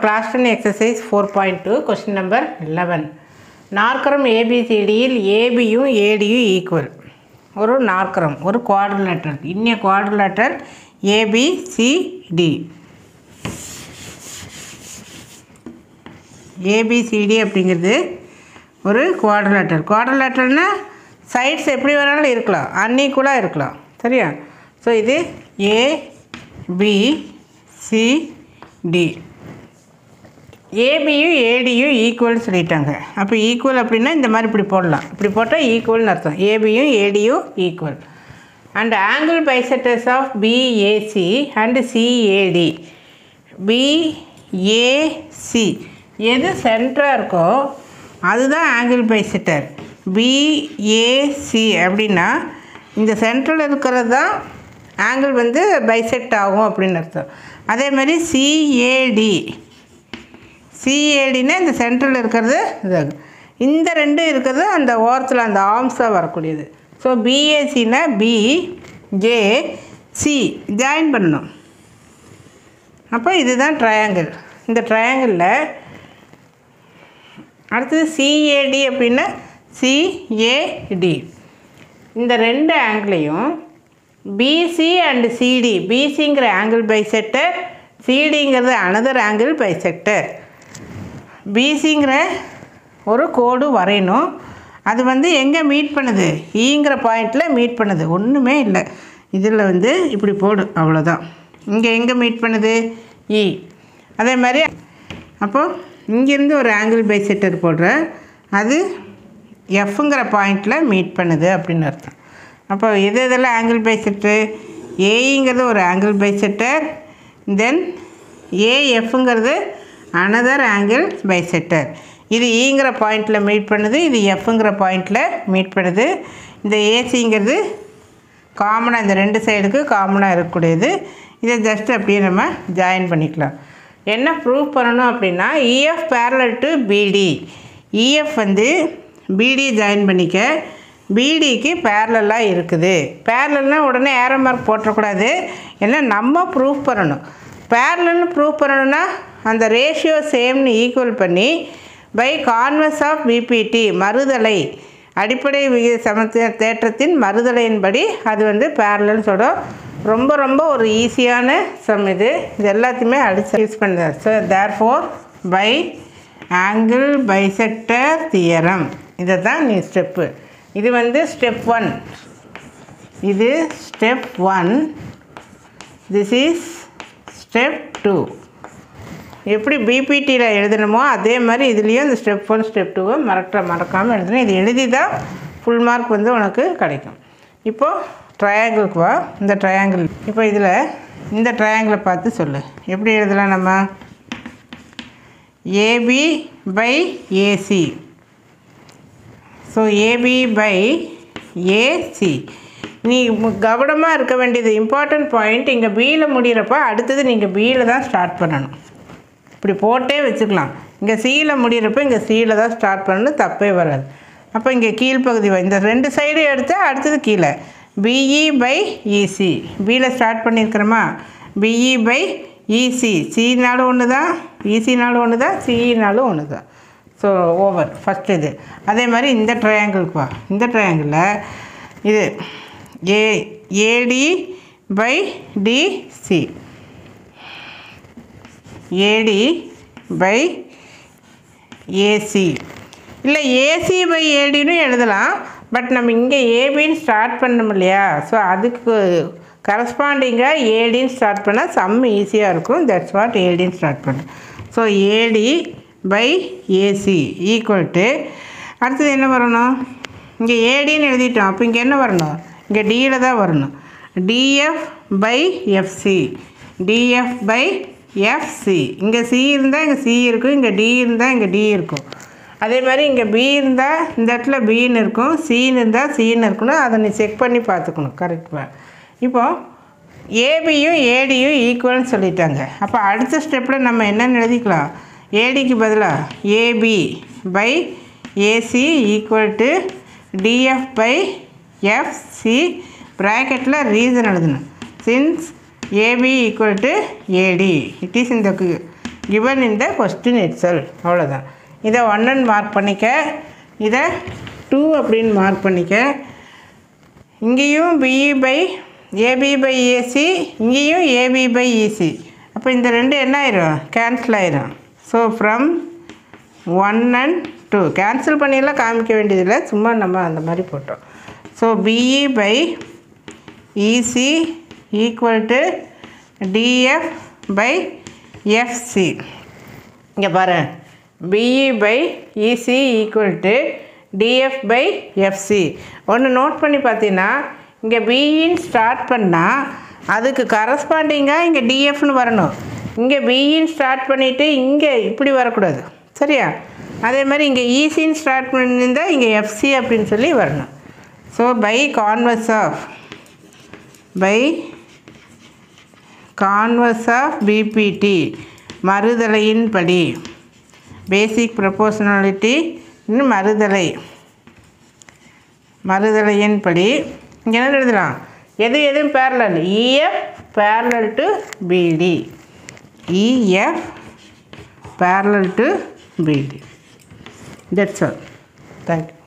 class ten exercise four point two question number eleven நாற்கரம் ஏபிசிடியில் ஏபியும் ஏடியும் ஈக்குவல் ஒரு நாற்கரம் ஒரு குவாட்ரிலேட்டர் இன்னிய குவாட்ரிலேட்டர் ஏபிசிடி ஏபிசிடி அப்படிங்கிறது ஒரு குவாட்ரிலேட்டர் குவாட்ரிலேட்டர்னால் சைட்ஸ் எப்படி வேணாலும் இருக்கலாம் அன்ஈக்குவலாக இருக்கலாம் சரியா ஸோ இது ஏ பி சி டி ஏபியும் ஏடியும் ஈக்குவல்னு சொல்லிட்டாங்க அப்போ ஈக்குவல் அப்படின்னா இந்த மாதிரி இப்படி போடலாம் இப்படி போட்டால் ஈக்குவல்னு அர்த்தம் ஏபியும் ஏடியும் equal and angle bisectors of BAC and CAD BAC எது சென்டராக இருக்கோ அதுதான் ஆங்கிள் பைசெக்டர் பிஏசி அப்படின்னா இந்த சென்ட்ரல் இருக்கிறது தான் ஆங்கிள் வந்து பைசெக்ட் ஆகும் அப்படின்னு அர்த்தம் அதே மாதிரி சிஏடி சிஏடினா இந்த சென்ட்ரல் இருக்கிறது இது இந்த ரெண்டு இருக்கிறது அந்த ஓரத்தில் அந்த ஆர்ம்ஸாக வரக்கூடியது ஸோ பிஏசினா பி ஜே சி ஜாயின் பண்ணணும் அப்போ இதுதான் ட்ரையாங்கிள் இந்த ட்ரையாங்கிளில் அடுத்தது சிஏடி அப்படின்னா சிஏடி இந்த ரெண்டு ஆங்கிளையும் பிசி அண்டு சிடி பிசிங்கிற ஆங்கிள் பைசெக்டர் சிடிங்கிறது அனதர் ஆங்கிள் பைசெக்டர் பிசிங்கிற ஒரு கோடு வரையணும் அது வந்து எங்கே மீட் பண்ணுது ஈங்கிற பாயிண்டில் மீட் பண்ணுது ஒன்றுமே இல்லை இதில் வந்து இப்படி போடு அவ்வளோதான் இங்கே எங்கே மீட் பண்ணுது இ அதே மாதிரி அப்போது இங்கேருந்து ஒரு ஆங்கிள் பைசெக்டர் போடுறேன் அது எஃப்ங்கிற பாயிண்டில் மீட் பண்ணுது அப்படின்னு அர்த்தம் அப்போ எது இதெல்லாம் ஆங்கிள் பைசெக்டர் ஏங்கிறது ஒரு ஆங்கிள் பைசெக்டர் தென் ஏஎஃப்ங்கிறது அனதர் ஆங்கிள் பைசெக்டர் இது ஈங்கிற பாயிண்டில் மீட் பண்ணுது இது எஃப்ங்கிற பாயிண்டில் மீட் பண்ணுது இந்த ஏசிங்கிறது காமனாக இந்த ரெண்டு சைடுக்கு காமனாக இருக்கக்கூடியது இதை ஜஸ்ட் அப்படியே நம்ம ஜாயின் பண்ணிக்கலாம் என்ன ப்ரூவ் பண்ணணும் அப்படின்னா EF parallel to BD EF வந்து பிடி ஜாயின் பண்ணிக்க பிடிக்கு பேரலாக இருக்குது பேரலல்னால் உடனே ஏரோ மார்க் போட்டக்கூடாது ஏன்னா நம்ம ப்ரூவ் பண்ணணும் பேரலல்னு ப்ரூவ் பண்ணணும்னா அந்த ரேஷியோ சேம்னு ஈக்குவல் பண்ணி பை கான்வஸ் ஆஃப் பிபிடி மறுதலை அடிப்படை விகித சமத்துவ தேற்றத்தின் மறுதலையின்படி அது வந்து பேரலன்னு சொல்கிறோம் ரொம்ப ரொம்ப ஒரு ஈஸியான சம் இது இது எல்லாத்தையுமே அடிச்சு யூஸ் பண்ணுது so therefore by angle bisector theorem இதை தான் நீ ஸ்டெப்பு இது வந்து ஸ்டெப் ஒன் இது step one this is step two எப்படி பிபிடியில் எழுதணுமோ அதே மாதிரி இதுலேயும் இந்த ஸ்டெப் ஒன் ஸ்டெப் டூவை மறக்க மறக்காமல் எழுதணும் இது எழுதி தான் ஃபுல் மார்க் வந்து உனக்கு கிடைக்கும் இப்போது ட்ரையாங்கிளுக்கு வா இந்த ட்ரையாங்கிள் இப்போ இதில் இந்த ட்ரையாங்கிளை பார்த்து சொல்லு எப்படி எழுதலாம் நம்ம AB by AC so AB by AC நீ கவனமாக இருக்க வேண்டியது இம்பார்ட்டன்ட் பாயிண்ட் இங்கே பியில் முடிகிறப்ப அடுத்தது நீங்கள் பியில் தான் ஸ்டார்ட் பண்ணணும் இப்படி போட்டே வச்சுக்கலாம் இங்கே சியில் முடிகிறப்ப இங்கே சியில் தான் ஸ்டார்ட் பண்ணணும் தப்பே வராது அப்போ இங்கே கீழ்ப்பகுதி இந்த ரெண்டு சைடு எடுத்து அடுத்தது கீழே பிஇ பை இசி பியில் ஸ்டார்ட் பண்ணியிருக்கிறோமா பிஇ பை இசி சினாலும் ஒன்று தான் இசினாலும் ஒன்று தான் சிஇனாலும் ஒன்று தான் ஸோ ஓவர் ஃபஸ்ட் இது அதே மாதிரி இந்த ட்ரையாங்கிளுக்கு வா இந்த ட்ரையாங்கிளில் இது A AD by DC AD by AC இல்லை ஏசி பை ஏடின்னு எழுதலாம் பட் நம்ம இங்கே ஏபின்னு ஸ்டார்ட் பண்ணோம் இல்லையா ஸோ அதுக்கு கரஸ்பாண்டிங்காக ஏடின்னு ஸ்டார்ட் பண்ணால் சம் ஈஸியாக இருக்கும் தட்ஸ் வாட் ஏடின்னு ஸ்டார்ட் பண்ணேன் so AD by AC equal to அடுத்தது என்ன வரணும் இங்கே ஏடின்னு எழுதிட்டோம் அப்போ இங்கே என்ன வரணும் இங்கே டியில் தான் வரணும் DF by FC DF by FC இங்கே சி இருந்தால் இங்கே சி இருக்கும் இங்கே டி இருந்தால் இங்கே டி இருக்கும் அதே மாதிரி இங்கே பி இருந்தால் இந்த இடத்துல பின்னு இருக்கும் சின்னு இருந்தால் சின்னு இருக்கணும் அதை நீ செக் பண்ணி பார்த்துக்கணும் கரெக்டாக இப்போது ஏபியும் ஏடியும் ஈக்குவல்னு சொல்லிட்டாங்க அப்போ அடுத்த ஸ்டெப்பில் நம்ம என்னென்னு எழுதிக்கலாம் ஏடிக்கு பதிலாக AB by AC equal to DF by FC ப்ராக்கெட்டில் ரீசன் எழுதணும் since AB equal to AD it is இந்த given in the question itself அவ்வளோதான் இதை ஒன்னு மார்க் பண்ணிக்க இதை டூ அப்படின்னு மார்க் பண்ணிக்க இங்கேயும் BE by AB by AC இங்கேயும் ஏபி பை இசி அப்போ இந்த ரெண்டு என்ன ஆயிரும் கேன்சல் ஆயிரும் so from one and two cancel பண்ணியெல்லாம் காமிக்க வேண்டியதில்லை சும்மா நம்ம அந்த மாதிரி போட்டோம் so BE by EC equal to DF by FC இங்கே பாரு BE by EC equal to DF by FC ஒன்று நோட் பண்ணி பார்த்தீங்கன்னா இங்கே பிஇன்னு ஸ்டார்ட் பண்ணால் அதுக்கு கரஸ்பாண்டிங்காக இங்கே டிஎஃப்னு வரணும் இங்கே பிஇன்னு ஸ்டார்ட் பண்ணிவிட்டு இங்கே இப்படி வரக்கூடாது சரியா அதே மாதிரி இங்கே ஈசின்னு ஸ்டார்ட் பண்ணியிருந்தால் இங்கே எஃப்சி அப்படின்னு சொல்லி வரணும் so by converse of by converse of BPT மறுதலையின்படி பேசிக் ப்ரொபோஷனாலிட்டி இன்னும் மறுதலை மறுதலையின்படி இங்கே என்ன எழுதலாம் எது எதுவும் parallel EF parallel to BD EF parallel to BD that's all thank you